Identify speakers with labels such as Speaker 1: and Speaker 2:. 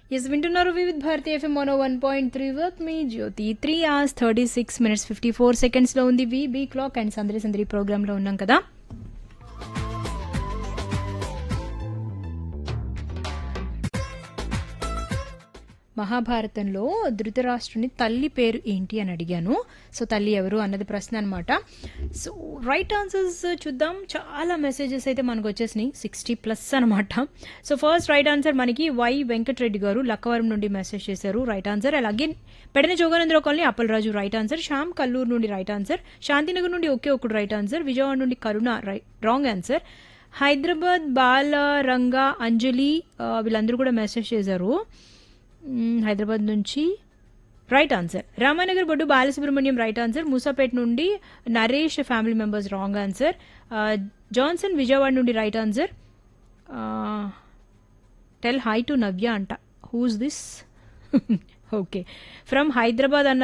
Speaker 1: yes వింటున్నారు Vividh Bharati FM mono one point three work me Jyothi three hours thirty six minutes fifty four సెకండ్స్లో ఉంది we be clock and సందరి సందరి ప్రోగ్రాంలో ఉన్నాం కదా మహాభారతంలో ధృతరాష్ట్రుని తల్లి పేరు ఏంటి అని అడిగాను సో తల్లి ఎవరు అన్నది ప్రశ్న అనమాట సో రైట్ ఆన్సర్స్ చూద్దాం చాలా మెసేజెస్ అయితే మనకు వచ్చేసినాయి సిక్స్టీ ప్లస్ అనమాట సో ఫస్ట్ రైట్ ఆన్సర్ మనకి వై వెంకటరెడ్డి గారు లక్కవరం నుండి మెసేజ్ చేశారు రైట్ ఆన్సర్ అలాగే Pedana Joganandarao colony Appalaraju right answer Shyam Kalluru నుండి రైట్ ఆన్సర్ శాంతినగర్ నుండి ఒకే ఒకటి రైట్ ఆన్సర్ విజయవాడ నుండి Karuna right wrong answer Hyderabad Bala Ranga Anjali ఆ, వీళ్ళందరూ కూడా మెసేజ్ చేశారు మ్మ్, హైదరాబాద్ నుంచి right answer Ramanagar Boddu Balasubrahmanyam right answer Musapet నుండి Naresh family members wrong answer ఆ, జాన్సన్ విజయవాడ నుండి right answer tell hi to Navya అంట who's this okay from Hyderabad అన్న